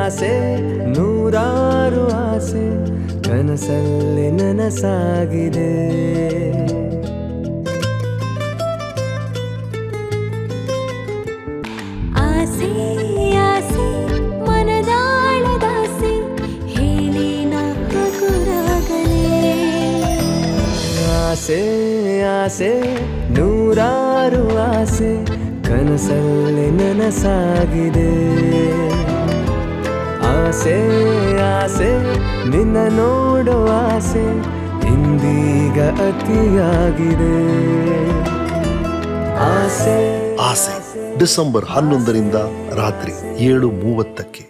ಆಸೆ ನೂರಾರು ಆಸೆ ಕನಸಲ್ಲಿ ನನಸಾಗಿದೆ ಆಸೆ ಆಸೆ ಮನದಾಳದಾಸೆ ಹೇಳಿ ನಾಗಲೇ ಆಸೆ ಆಸೆ ನೂರಾರು ಆಸೆ ಕನಸಲ್ಲಿ ನನಸಾಗಿದೆ ಆಸೆ ಆಸೆ ನಿನ್ನ ನೋಡೋ ಆಸೆ ಇಂದೀಗ ಅತಿಯಾಗಿದೆ ಆಸೆ ಆಸೆ ಡಿಸೆಂಬರ್ ಹನ್ನೊಂದರಿಂದ ರಾತ್ರಿ ಏಳು ಮೂವತ್ತಕ್ಕೆ